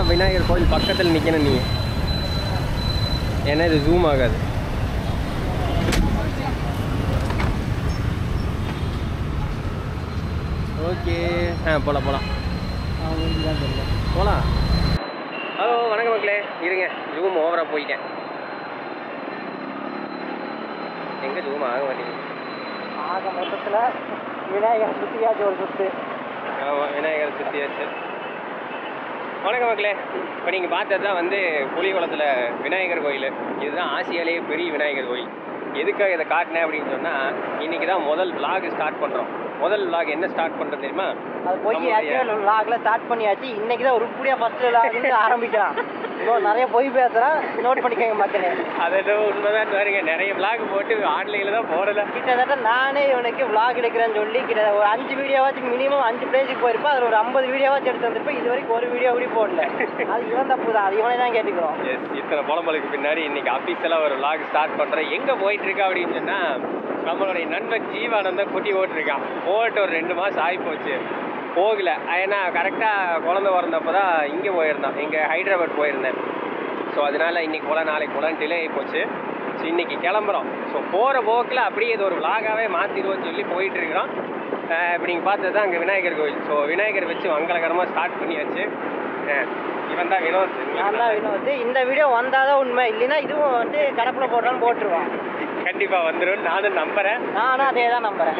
தான் விநாயகர் கோயில் பக்கத்தில் நிற்கணும் நீ ஏன்னா இது ஜூம் ஆகாது ஓகே ஆ போகலாம் போகலாம் போகலாம் ஹலோ வணக்கம் மக்களே இருங்க ஜூம் ஓவராக போயிட்டேன் எங்கே ஜூம் ஆக மாட்டேங்குது ஆக மொத்தத்தில் விநாயகர் சுத்தியாச்சு ஒரு சுத்து ஆமாம் விநாயகர் சுற்றியாச்சு வணக்கம் மக்களே இப்போ நீங்கள் பார்த்தது தான் வந்து புலிகுளத்தில் விநாயகர் கோயில் இதுதான் ஆசியாலேயே பெரிய விநாயகர் கோயில் எதுக்காக இதை காட்டினேன் அப்படின்னு சொன்னால் இன்றைக்கி தான் முதல் vlog ஸ்டார்ட் பண்ணுறோம் முதல் vlog என்ன ஸ்டார்ட் பண்ணுறது தெரியுமா அது போய் நம்மளுடைய- ஆக்சுவல் வ்ளாக்ல ஸ்டார்ட் பண்ணியாச்சு இன்னைக்கு தான் உருப்படியாக ஃபர்ஸ்ட் வ்ளாக்னு ஆரம்பிக்கிறான் இன்னும் நிறைய பொய் பேசுகிறான் நோட் பண்ணிக்கோங்க மக்களே அதெல்லாம் உண்மைதான் பாருங்க நிறைய vlog போட்டு ஆன்லைனில் தான் போடலை கிட்டத்தட்ட நானே இவனுக்கு vlog எடுக்கிறேன்னு சொல்லி கிட்ட ஒரு அஞ்சு வீடியோவாச்சும் மினிமம் அஞ்சு பிளேஸுக்கு போயிருப்பேன் அதில் ஒரு ஐம்பது வீடியோவாச்சும் எடுத்து வந்திருப்பேன் இது வரைக்கும் ஒரு வீடியோ கூட போடல அது இவன் தப்பு தான் அது இவனே தான் கேட்டுக்கிறோம் எஸ் இத்தனை புலம்பலுக்கு பின்னாடி இன்னைக்கு அஃபீஷியலாக ஒரு vlog ஸ்டார்ட் பண்ணுறேன் எங்கே போயிட்டு இருக்கா அப்படின்னு சொன்னால் நம்மளுடைய நண்பன் ஜீவானந்தம் குட்டி ஓட்டிருக்கான் போட்டு ஒரு ரெண்டு மாதம் ஆகி போச்சு போகல ஏன்னா கரெக்டாக குழந்தை பிறந்தப்போ தான் இங்கே போயிருந்தான் இங்கே ஹைதராபாத் போயிருந்தேன் ஸோ அதனால இன்னைக்கு போல நாளைக்கு போலாம் டிலே ஆகி போச்சு ஸோ இன்னைக்கு கிளம்புறோம் ஸோ போகிற போக்கில் அப்படியே இது ஒரு vlog-ஆவே மாற்றிடுவோம்னு சொல்லி போயிட்டு இருக்கிறோம் அஹ் இப்போ நீங்கள் பார்த்தது தான் அங்கே விநாயகர் கோயில் ஸோ விநாயகர் வச்சு மங்களகரமாக ஸ்டார்ட் பண்ணியாச்சு அஹ் இவன் தான் வினோத் நான் தான் வினோத் இந்த வீடியோ வந்தாதான் உண்மை இல்லைன்னா இதுவும் வந்து கடப்பில் போட்டாலும் போட்டுருவான் கண்டிப்பா வந்துடும் நானும் நம்புறேன் நானும் அதே தான் நம்புறேன்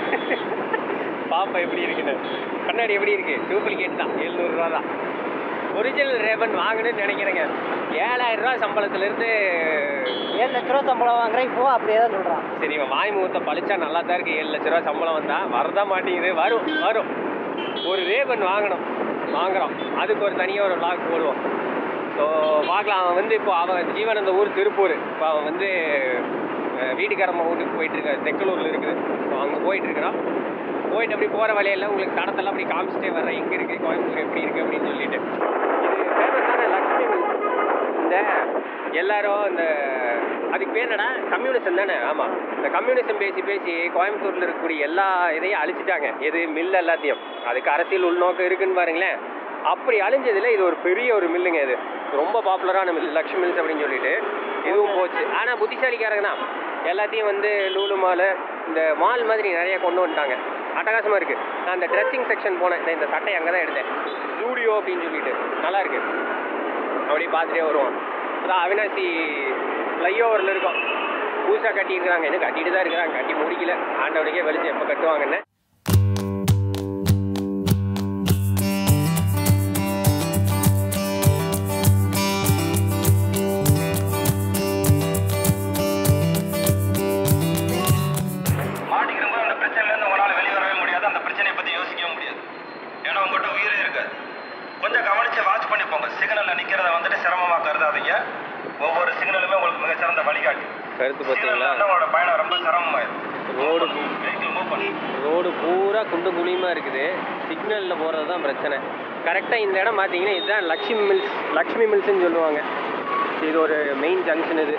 பாப்பா எப்படி இருக்குன்னு கண்ணாடி எப்படி இருக்கு டூப்ளிகேட் தான் எழுநூறுரூவா தான் ஒரிஜினல் ரேபன் வாங்கணும்னு நினைக்கிறேங்க ஏழாயிரம் ரூபா சம்பளத்துல இருந்து ஏழு லட்ச ரூபா சம்பளம் வாங்குறேன் இப்போ அப்படியே தான் சொல்கிறான் சரி இவன் வாய் முகூர்த்த பழிச்சா நல்லா தான் இருக்கு ஏழு லட்ச ரூபா சம்பளம் வந்தா வரதான் மாட்டேங்குது வரும் வரும் ஒரு ரேபன் வாங்கணும் வாங்குறோம் அதுக்கு ஒரு தனியாக ஒரு vlog போடுவோம் ஸோ பார்க்கலாம் அவன் வந்து இப்போ அவன் ஜீவனந்த ஊர் திருப்பூர் இப்போ அவன் வந்து அஹ், வீட்டுக்காரம்மா வீட்டுக்கு போயிட்டு இருக்காரு தெக்கலூரில் இருக்குது ஸோ அங்கே போயிட்டு இருக்கிறான் போயிட்டு அப்படி போகிற வழியெல்லாம் உங்களுக்கு தடத்தெல்லாம் அப்படி காமிச்சிட்டே வர்றேன் எங்கே இருக்குது கோயம்புத்தூர் எப்படி இருக்குது அப்படின்னு சொல்லிட்டு இது ஃபேமஸான லக்ஷ்மி மில்ஸ் இந்த எல்லாரும் இந்த அதுக்கு பேர் என்னடா கம்யூனிசம் தானே ஆமாம் இந்த கம்யூனிசம் பேசி பேசி கோயம்புத்தூரில் இருக்கக்கூடிய எல்லா இதையும் அழிச்சிட்டாங்க எது மில் எல்லாத்தையும் அதுக்கு அரசியல் உள்நோக்கம் இருக்குன்னு பாருங்களேன் அப்படி அழிஞ்சதுல இது ஒரு பெரிய ஒரு மில்லுங்க இது ரொம்ப பாப்புலரான மில் லக்ஷ்மி மில்ஸ் அப்படின்னு சொல்லிட்டு இதுவும் போச்சு ஆனால் புத்திசாலிக்காரங்க தான் எல்லாத்தையும் வந்து லூலு மால் இந்த மால் மாதிரி நிறைய கொண்டு வந்துட்டாங்க அட்டகாசமாக இருக்குது நான் அந்த ட்ரெஸ்ஸிங் செக்ஷன் போனேன் இந்த- இந்த சட்டை அங்கே தான் எடுத்தேன் ஸ்டூடியோ அப்படின்னு சொல்லிட்டு நல்லா இருக்கு அப்படியே பார்த்துட்டே வருவோம் அதான் அவினாசி ஃப்ளைஓவரில் இருக்கோம் புதுசாக கட்டியிருக்கிறாங்க இன்னும் கட்டிட்டு தான் இருக்கிறாங்க கட்டி முடிக்கல ஆண்டவனுக்கே வெளிச்சம் எப்போ கட்டுவாங்கன்னு மாட்டிக்கிறப்போ அந்த பிரச்சனையிலேருந்து உங்களால் வெளியே வரவே முடியாது அந்த பிரச்சனையை பற்றி யோசிக்கவே முடியாது ஏன்னா உங்கள்கிட்ட உயிரே இருக்காது கொஞ்சம் கவனித்து வாட்ச் பண்ணி போங்க சிக்னலில் நிற்கிறத வந்துட்டு சிரமமாக கருதாதீங்க ஒவ்வொரு சிக்னலுமே உங்களுக்கு மிகச்சிறந்த வழிகாட்டி கருத்து சிக்னல் பார்த்தீங்களா வந்து உங்களோட பயணம் ரொம்ப சிரமமாயிடும் ரோடு வெஹிக்கிள் மூவ் பண்ணி ரோடு பூரா குண்டு குழியுமா இருக்குது சிக்னலில் போகிறது தான் பிரச்சனை கரெக்டாக இந்த இடம் பார்த்தீங்கன்னா இதுதான் லக்ஷ்மி மில்ஸ் லக்ஷ்மி மில்ஸ்னு சொல்லுவாங்க இது ஒரு மெயின் ஜங்ஷன் இது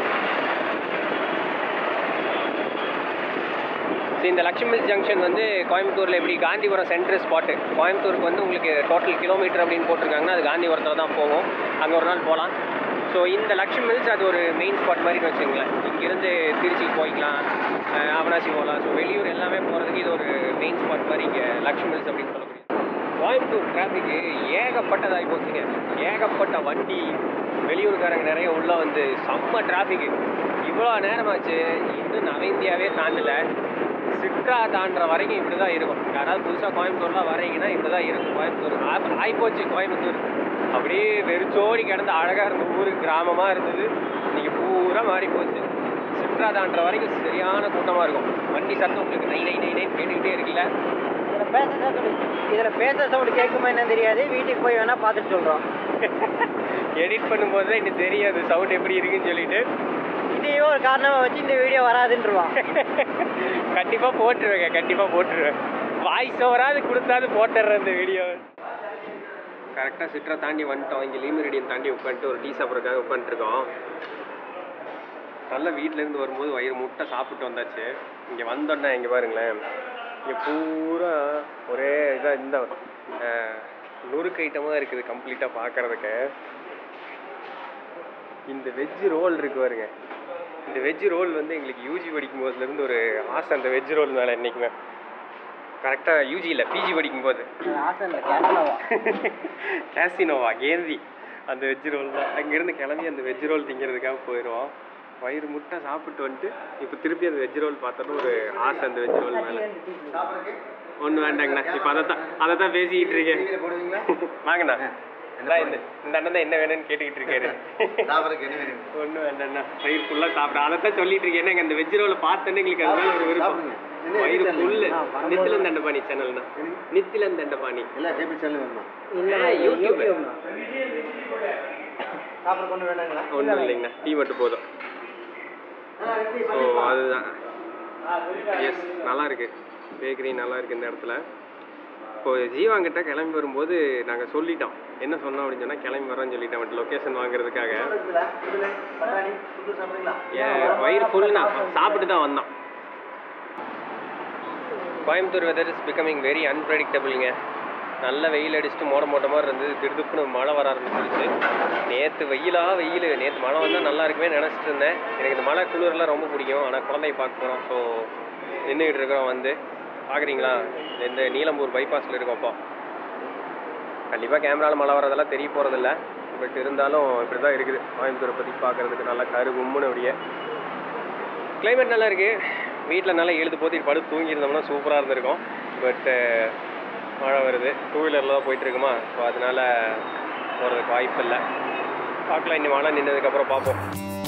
ஸோ இந்த லக்ஷ்மி மில்ஸ் ஜங்ஷன் வந்து கோயம்புத்தூரில் எப்படி காந்திபுரம் சென்ட்ரல் ஸ்பாட்டு கோயம்புத்தூருக்கு வந்து உங்களுக்கு டோட்டல் கிலோமீட்டர் அப்படின்னு போட்டிருக்காங்கன்னா அது காந்திபுரத்தில் தான் போகும் அங்கே ஒரு நாள் போகலாம் ஸோ இந்த லக்ஷ்மி மில்ஸ் அது ஒரு மெயின் ஸ்பாட் மாதிரி வச்சுங்களேன் இங்கேருந்து திருச்சிக்கு போய்க்கலாம் அஹ் அவனாசி போகலாம் ஸோ வெளியூர் எல்லாமே போகிறதுக்கு இது ஒரு மெயின் ஸ்பாட் மாதிரி இங்கே லக்ஷ்மி மில்ஸ் அப்படின்னு சொல்லக்கூடிய கோயம்புத்தூர் டிராஃபிக்கு ஏகப்பட்டதாகி போச்சுங்க ஏகப்பட்ட வண்டி வெளியூர்காரங்க நிறைய உள்ள வந்து செம்ம டிராஃபிக்கு இவ்வளோ நேரமாச்சு இன்னும் நவ இந்தியாவே தாண்டல சிட்ரா தாண்டுற வரைக்கும் இப்படி தான் இருக்கும் யாராவது புதுசாக கோயம்புத்தூர்லாம் வரீங்கன்னா இப்படி தான் இருக்கும் கோயம்புத்தூர் ஆ- ஆயிப்போச்சு கோயம்புத்தூர் அப்படியே வெறிச்சோடி கிடந்து அழகாக இருந்த ஊர் கிராமமாக இருந்தது இன்னைக்கு பூரா மாறி போச்சு சிட்ரா தாண்டுற வரைக்கும் சரியான கூட்டமாக இருக்கும் வண்டி சத்தம் உங்களுக்கு நை நை நை நை கேட்டுக்கிட்டே இருக்குல்ல இதில் பேச சவுண்டு இதில் பேச சவுண்டு கேட்குமா என்னன்னு தெரியாது வீட்டுக்கு போய் வேணால் பார்த்துட்டு சொல்கிறோம் எடிட் பண்ணும்போது தான் எனக்கு தெரியாது சவுண்ட் எப்படி இருக்குன்னு சொல்லிட்டு இதையே ஒரு காரணமாக வச்சு இந்த வீடியோ வராதுன்றுவான் கண்டிப்பாக போட்டுருவேங்க கண்டிப்பாக போட்டுருவேன் வாய்ஸ் ஓவராது கொடுத்தாது போட்டுடுறேன் இந்த வீடியோ கரெக்டாக சிட்ரா தாண்டி வந்துட்டோம் இங்கே லீமரிடியன் தாண்டி உட்காந்துட்டு ஒரு டீ சாப்பிட்றதுக்காக உட்காந்துருக்கோம் நல்லா வீட்டிலேருந்து வரும்போது வயிறு முட்டை சாப்பிட்டு வந்தாச்சு இங்கே வந்தோன்னே இங்கே பாருங்களேன் இங்கே பூரா ஒரே இதாக இந்த நுறுக்கு ஐட்டமாக இருக்குது கம்ப்ளீட்டாக பார்க்கறதுக்கு இந்த வெஜ் ரோல் இருக்கு பாருங்க இந்த வெஜ் ரோல் வந்து எங்களுக்கு யூஜி படிக்கும் போதுலேருந்து ஒரு ஆசை அந்த வெஜ் ரோல் மேலே என்றைக்குமே கரெக்டாக யூஜி இல்லை பிஜி படிக்கும்போது ஆசை இல்லை கேட்டனவா கேசினோவா கேந்தி அந்த வெஜ் ரோல் தான் அங்கேருந்து கிளம்பி அந்த வெஜ் ரோல் திங்கிறதுக்காக போயிடுவோம் வயிறு முட்டை சாப்பிட்டு வந்துட்டு இப்போ திருப்பி அந்த வெஜ் ரோல் பார்த்தோன்னா ஒரு ஆசை அந்த வெஜ் ரோல் மேலே ஒன்றும் வேண்டாங்கண்ணா இப்போ அதை தான் அதை தான் பேசிக்கிட்டு இருக்கேன் வாங்கண்ணா இந்தா இந்த இந்த அண்ணன் தான் என்ன வேணும்னு கேட்டுக்கிட்டு இருக்காரு ஒன்றும் வேண்டாண்ணா வயிறு ஃபுல்லாக சாப்பிட அதை தான் சொல்லிட்டு இருக்கேன் ஏன்னா இந்த வெஜ் ரோலை பார்த்தோன்னே எங்களுக்கு அது மேலே ஒரு விருப்பம் வயிறு ஃபுல்லு நித்திலன் தண்டபாணி சேனல்ண்ணா நித்திலன் தண்டபாணி இல்லை யூடியூப் சாப்பிட கொண்டு வேணாங்களா ஒன்றும் இல்லைங்கண்ணா டீ மட்டும் போதும் ஸோ அதுதான் எஸ் நல்லா இருக்கு பேக்கரி நல்லா இருக்கு இந்த இடத்துல இப்போ ஜீவாங்கிட்ட கிளம்பி வரும்போது நாங்கள் சொல்லிட்டோம் என்ன சொன்னோம் அப்படின்னு சொன்னால் கிளம்பி வரோம்னு சொல்லிட்டோம் அவன்கிட்ட லொக்கேஷன் வாங்குறதுக்காக என் வயிறு ஃபுல்னா சாப்பிட்டு தான் வந்தோம் Coimbatore weather is becoming very அன்பிரடிக்டபிள்ங்க நல்ல வெயில் அடிச்சுட்டு மோட மோட்ட மாதிரி இருந்தது திடுதுப்புன்னு மழை வர ஆரம்பிச்சிருச்சு நேற்று வெயிலா வெயில் நேற்று மழை வந்தால் நல்லா இருக்குமே நினச்சிட்டு இருந்தேன் எனக்கு இந்த மழை குளிர்லாம் ரொம்ப பிடிக்கும் ஆனால் குழந்தைய பார்க்க போகிறோம் ஸோ நின்றுக்கிட்டு இருக்கிறோம் வந்து பார்க்குறீங்களா இந்த நீலம்பூர் பைபாஸில் இருக்கோம் அப்போ கண்டிப்பாக கேமராவில் மழை வரதெல்லாம் தெரிய போகிறதில்ல பட் இருந்தாலும் இப்படி தான் இருக்குது கோயம்புத்தூரை பற்றி பார்க்குறதுக்கு நல்லா கரு கும்முன்னு அப்படியே கிளைமேட் நல்லா இருக்குது வீட்டில் நல்லா எழுது போத்தி படுத்து தூங்கியிருந்தோம்னா சூப்பராக இருந்திருக்கும் பட்டு மழை வருது டூ வீலரில் தான் போயிட்டுருக்குமா ஸோ அதனால் போகிறதுக்கு வாய்ப்பு இல்லை பார்க்கலாம் இன்னும் மழை நின்னதுக்கப்புறம் பார்ப்போம்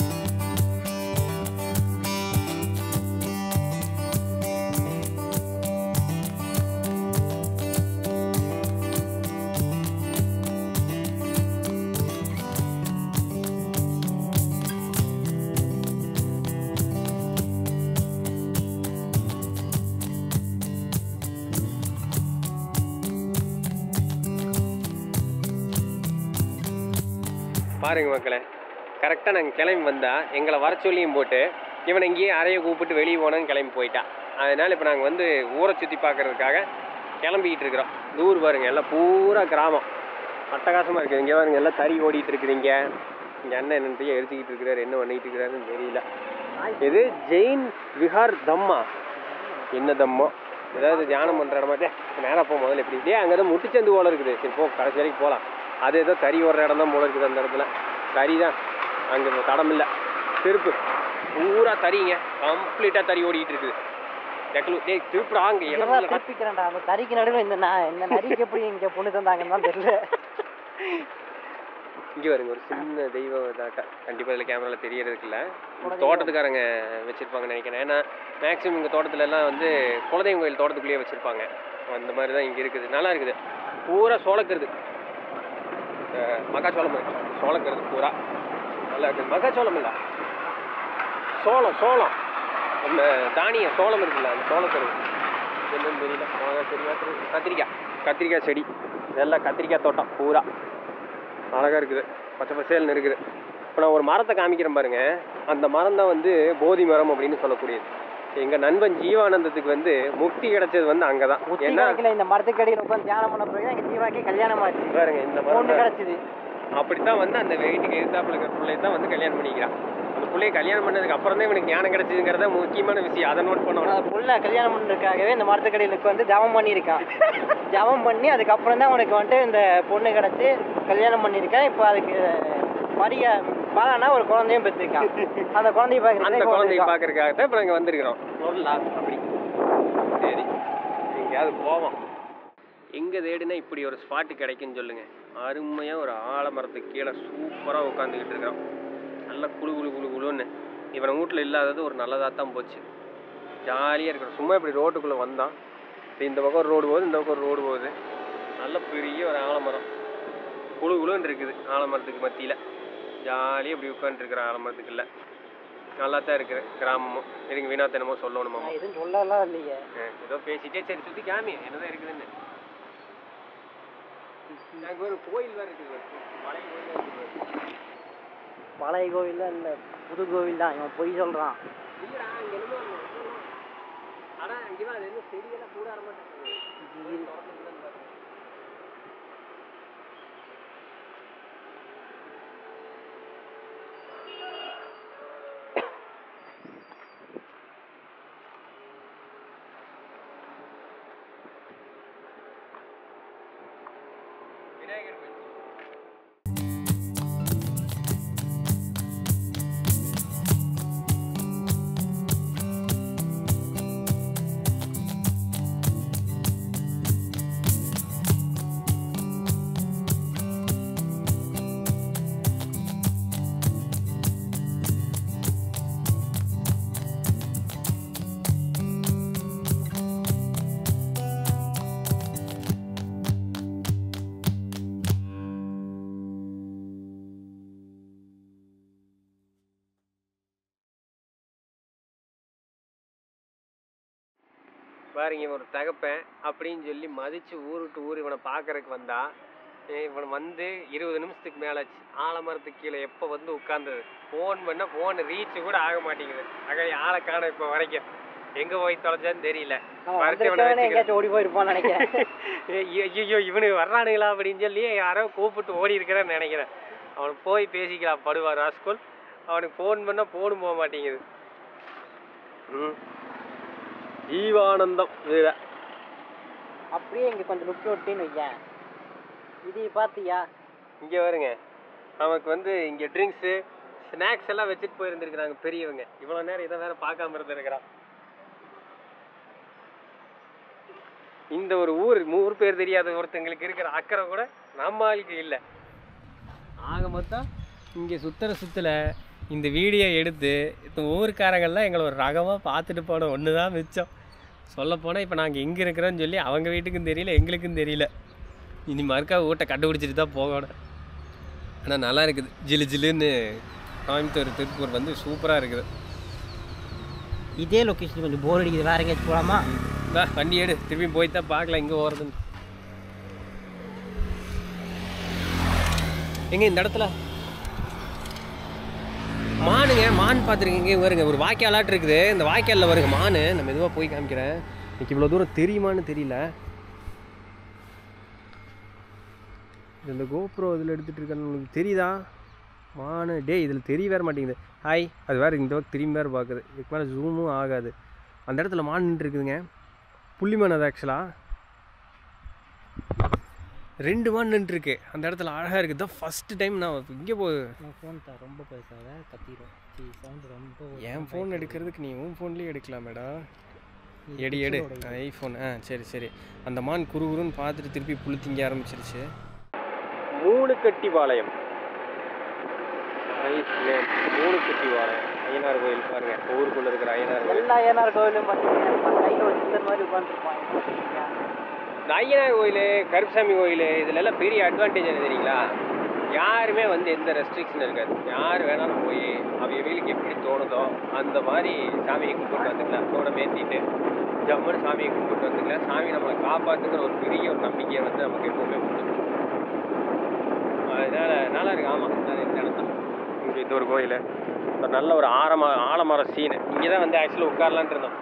பாருங்க மக்களே கரெக்டாக நாங்கள் கிளம்பி வந்தால் எங்களை வர சொல்லியும் போட்டு இவனை இங்கேயே அறைய கூப்பிட்டு வெளியே போனோன்னு கிளம்பி போயிட்டான் அதனால் இப்போ நாங்கள் வந்து ஊரை சுற்றி பார்க்கறதுக்காக கிளம்பிக்கிட்டு இருக்கிறோம் தூர் பாருங்க எல்லாம் பூரா கிராமம் அட்டகாசமாக இருக்குது இங்கே பாருங்க எல்லாம் தறி ஓடிட்டு இருக்குது இங்கே இங்கே அண்ணன் என்னன்ட்டு எழுதிக்கிட்டு இருக்கிறாரு என்ன பண்ணிட்டு இருக்கிறாருன்னு தெரியல இது ஜெயின் விஹார் தம்மா என்ன தம்மோ ஏதாவது தியானம் பண்ணுற இடமா டே நேராக போ முதல்ல எப்படி டே அங்கே தான் முட்டுச்சந்து போல இருக்குது சரி போ கடைசி வரைக்கும் போகலாம் அது ஏதோ தறி ஓடுற இடம் தான் போல இருக்குது அந்த இடத்துல தறி தான் அங்கே தடம் இல்லை திருப்பு பூரா தறிங்க கம்ப்ளீட்டாக தறி ஓடிட்டு இருக்குது டெக்லு டேய் திருப்புடா அங்கே இடம் இதெல்லாம் இல்லடா. திருப்பிக்கிறேன்டா அந்த தறிக்கு நடுவில் இந்த நான் இந்த நரிக்கு எப்படி இங்கே பொண்ணு தந்தாங்கன்னு தான் தெரியல இங்கே வருங்க ஒரு சின்ன தெய்வ இதாட்டா கண்டிப்பாக இதில் கேமராவில் தெரியறதுக்கு இல்லை தோட்டத்துக்காரங்க வச்சுருப்பாங்கன்னு நினைக்கிறேன் ஏன்னா மேக்ஸிமம் இங்கே தோட்டத்துல எல்லாம் வந்து குலதெய்வம் கோயில் தோட்டத்துக்குள்ளேயே வச்சுருப்பாங்க அந்த மாதிரி தான் இங்கே இருக்குது நல்லா இருக்குது பூரா சோளக்கருது அஹ் மக்காச்சோளம் இருக்குல்ல சோளக்கருது பூரா நல்லா இருக்குது மக்காச்சோளம் இல்லை சோளம் சோளம் அந்த தானிய சோளம் இருக்குல்ல அந்த சோளக்கருது என்னன்னு தெரியல மிளகா செடியா தெரியும். கத்திரிக்காய் கத்திரிக்காய் செடி இதெல்லாம் கத்திரிக்காய் தோட்டம் பூரா அழகாக இருக்குது பச்சை பசேல்னு இருக்குது இப்போ நான் ஒரு மரத்தை காமிக்கிறேன் பாருங்க அந்த மரம் தான் வந்து போதி மரம் அப்படின்னு சொல்லக்கூடியது எங்க நண்பன் ஜீவானந்தத்துக்கு வந்து முக்தி கிடைச்சது வந்து அங்கே தான் முத்தி ஏன்னா கிடைக்கல இந்த மரத்துக்கு அடியில் உட்காந்து தியானம் பண்ண பிறகு எங்கள் ஜீவாக்கே கல்யாணம் ஆச்சு பாருங்க இந்த மரம் பொண்ணு கிடைச்சிது அப்படித்தான் வந்து அந்த வெயிட்டுக்கு எதிர்த்தாப்புல இருக்கிற பிள்ளைய தான் வந்து கல்யாணம் பண்ணிக்கிறான் அந்த பிள்ளைய கல்யாணம் பண்ணதுக்கு அப்புறம் தான் இவனுக்கு ஞானம் கிடைச்சதுங்கிறத முக்கியமான விஷயம் அதை நோட் பண்ணணும் அந்த புள்ள கல்யாணம் பண்ணுறதுக்காகவே இந்த மரத்துக்கடியிலுக்கு வந்து ஜபம் பண்ணியிருக்கான் ஜபம் பண்ணி அதுக்கப்புறம் தான் உனக்கு வந்துட்டு இந்த பொண்ணு கிடச்சி கல்யாணம் பண்ணியிருக்கேன் இப்போ அதுக்கு பரிய பலனா ஒரு குழந்தையும் பெற்றிருக்கான் அந்த குழந்தைய அந்த பார்க்குறது குழந்தைய பார்க்கறதுக்காக தான் இப்போ நாங்கள் வந்திருக்கிறோம் சொல்லா அப்படி சரி எங்கேயாவது போவோம் எங்கே தேடினா இப்படி ஒரு ஸ்பாட்டு கிடைக்குன்னு சொல்லுங்க அருமையாக ஒரு ஆலமரத்துக்கு கீழே சூப்பராக உட்காந்துக்கிட்டு இருக்கிறோம் நல்லா குளு குளு குளு குளுன்னு இவன் வீட்டில் இல்லாதது ஒரு நல்லதாக தான் போச்சு ஜாலியாக இருக்கிறோம் சும்மா இப்படி ரோட்டுக்குள்ளே வந்தான் இப்ப இந்த பக்கம் ஒரு ரோடு போகுது இந்த பக்கம் ஒரு ரோடு போகுது நல்ல பெரிய ஒரு ஆலமரம் குளு குளுன்னு இருக்குது ஆலமரத்துக்கு மத்தியில் ஜாலியாக இப்படி உட்காந்துருக்குற ஆலமரத்துக்குள்ள நல்லா தான் இருக்குது கிராமமும் இதுக்கு வீணாத்தனமோ சொல்லணுமா எதுவும் சொல்லலாம் இல்லையே ஏதோ பேசிட்டே சரி சுற்றி காமி என்னதான் இருக்குதுன்னு அங்கே ஒரு கோயில் வேறு இருக்குது பாரு. பழைய கோயில் இருக்குது பாரு. பழைய கோவில் தான் இல்லை புது கோவில் தான் இவன் பொய் சொல்கிறான் இல்லடா, அங்க என்னமோ ஒண்ணு. ஆனா, அங்கதான் அது என்ன செடியெல்லாம் கூட ஆரம்பிச்சிருக்கு. பாருங்க இவன் ஒரு தகப்பன் அப்படின்னு சொல்லி மதிச்சு ஊர் விட்டு ஊர் இவனை பார்க்கறதுக்கு வந்தா ஏய், இவன் வந்து இருபது நிமிஷத்துக்கு மேலே ஆலமரத்துக்கு கீழே எப்போ வந்து உட்கார்ந்தது ஃபோன் பண்ண ஃபோன் ரீச் கூட ஆக மாட்டேங்குது அங்கே ஆளை காண இப்போ வரைக்கும் எங்கே போய் தொலைஞ்சான்னு தெரியல அவன் மறைச்சவனை வந்திருக்கவனே வச்சுக்கிறேன். எங்கேயாச்சும் ஓடி போயிருப்பான்னு நினைக்கிறேன் ஐயோ இவனுக்கு வர்றானுங்களா அப்படின்னு சொல்லி யாரோ கூப்பிட்டு ஓடி இருக்கிறேன்னு நினைக்கிறேன் அவனுக்கு போய் பேசிக்கலாம் படுவா ராஸ்கோல் அவனுக்கு ஃபோன் பண்ணால் ஃபோனும் போக மாட்டேங்குது ம் ஜீவானந்தம் இதுதான் அப்படியே இங்க கொஞ்சம் லுக்கி விட்டின்னு வையேன் இது பாத்தியா இங்கே வருங்க நமக்கு வந்து இங்கே ட்ரிங்க்ஸு ஸ்நாக்ஸ் எல்லாம் வச்சுட்டு போயிருந்துருக்குறாங்க பெரியவங்க இவ்வளோ நேரம் இதை வேற பார்க்காம இருந்திருக்கிறான் இந்த ஒரு ஊர் ஊர் பேர் தெரியாத ஒருத்தங்களுக்கு இருக்கிற அக்கறை கூட நம்ம ஆளுக்கு இல்லை ஆக மொத்தம் இங்கே சுற்றுற சுத்தில் இந்த வீடியோ எடுத்து இந்த ஊருக்காரங்கள்லாம் எங்களை ஒரு ரகமாக பார்த்துட்டு போன ஒன்று தான் மிச்சம் சொல்லப்போனால் இப்போ நாங்கள் எங்கே இருக்கிறோன்னு சொல்லி அவங்க வீட்டுக்கும் தெரியல எங்களுக்கும் தெரியல இனி மறுக்கா வீட்டை கண்டுபிடிச்சிட்டு தான் போகணும் ஆனால் நல்லா இருக்குது ஜிலு ஜிலுன்னு கோயம்புத்தூர் திருப்பூர் வந்து சூப்பராக இருக்குது இதே லொக்கேஷன் கொஞ்சம் போர் அடிக்குது வேற எங்கேயாச்சும் போலாமா இந்தா வண்டி எடு திரும்பி போய் தான் பார்க்கலாம் எங்கே போகிறதுன்னு எங்க இந்த இடத்துல மானுங்க மான் பார்த்துருக்கீங்க வருங்க ஒரு வாய்க்காலாட்டு இருக்குது இந்த வாய்க்காலில் வருங்க மான் நான் மெதுவாக போய் காமிக்கிறேன் எனக்கு இவ்வளோ தூரம் தெரியுமான்னு தெரியல இது இந்த கோப்ரோ இதில் எடுத்துகிட்டு இருக்கேன்னு உங்களுக்கு தெரியுதா மானு டேய் இதில் தெரிய வேற மாட்டேங்குது ஹாய் அது வேறு இந்த பக்கம் திரும்பி வேறு பார்க்குது இதுக்கு மேலே ஜூமும் ஆகாது அந்த இடத்துல மான் நின்று இருக்குதுங்க புள்ளிமான் அது ஆக்சுவலாக ரெண்டு மான் நின்றுருக்கு அந்த இடத்துல அழகாக இருக்குது தான் ஃபஸ்ட்டு டைம் நான் இங்கே போ ஃபோன் தான் ரொம்ப பேசாத கத்திரும் சவுண்ட் ரொம்ப என் ஃபோன் எடுக்கிறதுக்கு நீ உன் ஃபோன்லேயே எடுக்கலாம் மேடம் எடு எடு ஐஃபோன் ஆ சரி சரி அந்த மான் குறுகுறுன்னு பார்த்துட்டு திருப்பி புழு திங்க ஆரம்பிச்சிருச்சு மூணு கட்டி பாளையம் மூணு கட்டி பாளையம் ஐயனார் கோயில் பாருங்க ஊருக்குள்ள இருக்கிற ஐயனார் கோயில் எல்லா ஏனார் கோவிலும் பார்த்தீங்கன்னா கையில் ஒரு சித்தர் மாதிரி உட்காந்துருப்பாங்க இந்த ஐயனார் கோயில் கருப்பசாமி கோயில் இதுல எல்லாம் பெரிய அட்வான்டேஜ் என்ன தெரியுங்களா யாருமே வந்து எந்த ரெஸ்ட்ரிக்ஷன் இருக்காது யார் வேணாலும் போய் அவைகளுக்கு எப்படி தோணுதோ அந்த மாதிரி சாமியை கும்பிட்டு வந்துக்கலாம் தோட மேத்திட்டு ஜம்முன்னு சாமியை கும்பிட்டு வந்துக்கலாம் சாமி நம்மளை காப்பாற்றுங்கிற ஒரு பெரிய ஒரு நம்பிக்கையை வந்து நமக்கு எப்பவுமே உண்டு அதனால நல்லா இருக்கு ஆமாம் இந்த இடம் தான் இங்கே இது ஒரு கோயில் ஒரு நல்ல ஒரு ஆரம ஆலமர சீனு இங்கே தான் வந்து ஆக்சுவலாக உட்காரலான்ட்டு இருந்தோம்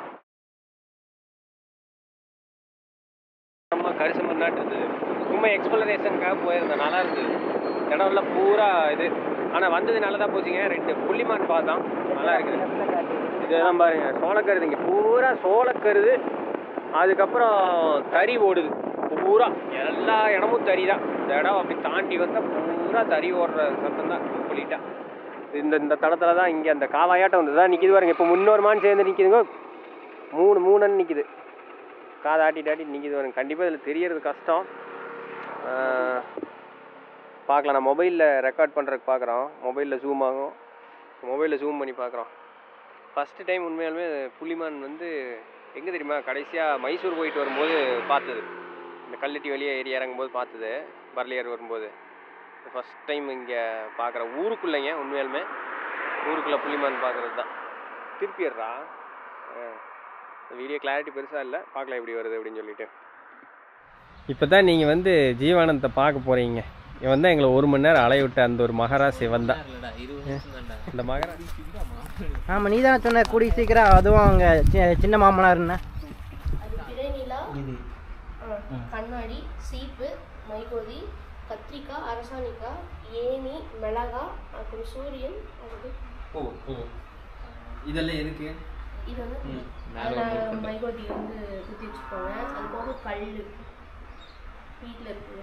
நம்ம கரிசமர் நாட்டு இருந்தது சும்மா எக்ஸ்ப்ளரேஷனுக்காக போயிருந்தோம் நல்லா இருந்தது இடம்லாம் பூரா இது ஆனால் வந்தது நல்லா தான் போச்சுங்க ரெண்டு புள்ளிமான் பார்த்தோம் நல்லா இருக்குது இதெல்லாம் பாருங்க சோளக்கருது இங்கே பூரா சோளக்கருது அதுக்கப்புறம் தறி ஓடுது பூரா எல்லா இடமும் தறி தான் இந்த இடம் அப்படி தாண்டி வந்தால் பூரா தறி ஓடுற சத்தம் தான் கம்ப்ளீட்டாக இந்த இந்த தடத்துல தான் இங்கே அந்த காவாயாட்டம் வந்து தான் நிற்கிது பாருங்க இப்போ முன்னொரு மான் சேர்ந்து நிற்கிதுங்க மூணு மூணுன்னு நிற்கிது காதை ஆட்டிட்டு ஆட்டிட்டு நிற்கிது பாருங்க கண்டிப்பாக இதில் தெரியறது கஷ்டம் ஆஹ் பார்க்கலாம் நான் மொபைலில் ரெக்கார்ட் பண்ணுறதுக்கு பார்க்குறோம் மொபைலில் ஜூம் ஆகும் மொபைலில் ஜூம் பண்ணி பார்க்குறோம் ஃபஸ்ட்டு டைம் உண்மையாலுமே புள்ளிமான் வந்து எங்கே தெரியுமா கடைசியாக மைசூர் போயிட்டு வரும்போது பார்த்தது இந்த கல்லட்டி வெளியே ஏறி இறங்கும்போது பார்த்தது பரலியார் வரும்போது ஃபஸ்ட் டைம் இங்கே பார்க்குற ஊருக்குள்ளேங்க உண்மையாலுமே ஊருக்குள்ளே புள்ளிமான் பார்க்குறது தான் திருப்பிடுறா வீடியோ கிளாரிட்டி பெருசாக இல்லை பார்க்கலாம் எப்படி வருது அப்படின்னு சொல்லிட்டு இப்போ தான் நீங்கள் வந்து ஜீவானந்தத்தை பார்க்க போகிறீங்க இவன் தான் எங்களை ஒரு மணி நேரம் அலைய விட்ட அந்த ஒரு மகராசி இவன் தான் இந்த மகராசி ஆமாம் நீ தானே சொன்ன கூடி சீக்கிரம் அதுவும் அவங்க சி- சின்ன மாமனாருன்னு அது பிறைநிலா ஆ, கண்ணாடி சீப்பு மைகோதி கத்திரிக்காய் அரசாணிக்காய் ஏனி மிளகா அப்புறம் சூரியன் அது ஓ ஓ இதெல்லாம் எதுக்கு இது வந்து அதில் மைகோதி வந்து குத்தி வச்சுக்கோங்க அது போக கல் வீட்டில் இருக்குங்க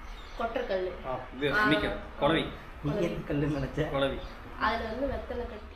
கொட்டக்கல் இது நிற்கும் குழவி கல்லுன்னு நினச்சேன் குழவி அதில் வந்து வெத்தலை கட்டி